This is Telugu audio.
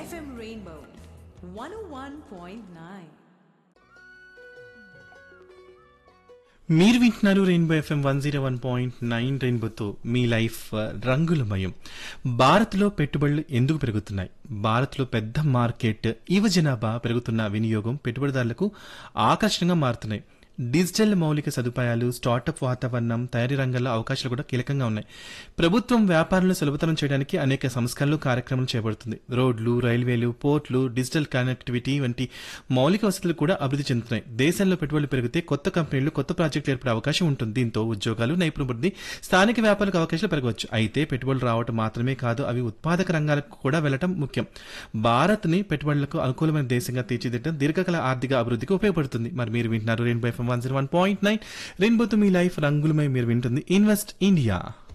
FM Rainbow 101.9. మీరు వింటున్నారు rainbow FM one zero one point nine రెయిన్బోతో మీ లైఫ్ ఆ, రంగులమయం భారత్లో పెట్టుబడులు ఎందుకు పెరుగుతున్నాయి భారత్లో పెద్ద మార్కెట్ యువ జనాభా పెరుగుతున్న వినియోగం పెట్టుబడిదారులకు ఆకర్షణగా మారుతున్నాయి డిజిటల్ మౌలిక సదుపాయాలు స్టార్టప్ వాతావరణం తయారీ రంగంలో అవకాశాలు కూడా కీలకంగా ఉన్నాయి ప్రభుత్వం వ్యాపారాలను సులభతరం చేయడానికి అనేక సంస్కరణలు కార్యక్రమాలు చేపడుతుంది రోడ్లు రైల్వేలు పోర్ట్లు డిజిటల్ కనెక్టివిటీ వంటి మౌలిక వసతులు కూడా అభివృద్ధి చెందుతున్నాయి దేశంలో పెట్టుబడులు పెరిగితే కొత్త కంపెనీలు కొత్త ప్రాజెక్టులు ఏర్పడే అవకాశం ఉంటుంది దీంతో ఉద్యోగాలు నైపుణ్యబుద్ధి స్థానిక వ్యాపారాలకు అవకాశాలు పెరగవచ్చు అయితే పెట్టుబడులు రావడం మాత్రమే కాదు అవి ఉత్పాదక రంగాలకు కూడా వెళ్లడం ముఖ్యం భారత్ ని పెట్టుబడులకు అనుకూలమైన దేశంగా తీర్చిదిద్దడం దీర్ఘకాల ఆర్థిక అభివృద్ధికి ఉపయోగపడుతుంది మరి మీరు వింటున్నారు rainbow FM one zero one point nine రెయిన్బోతో మీ లైఫ్ రంగులమై మీరు వింటుంది ఇన్వెస్ట్ ఇండియా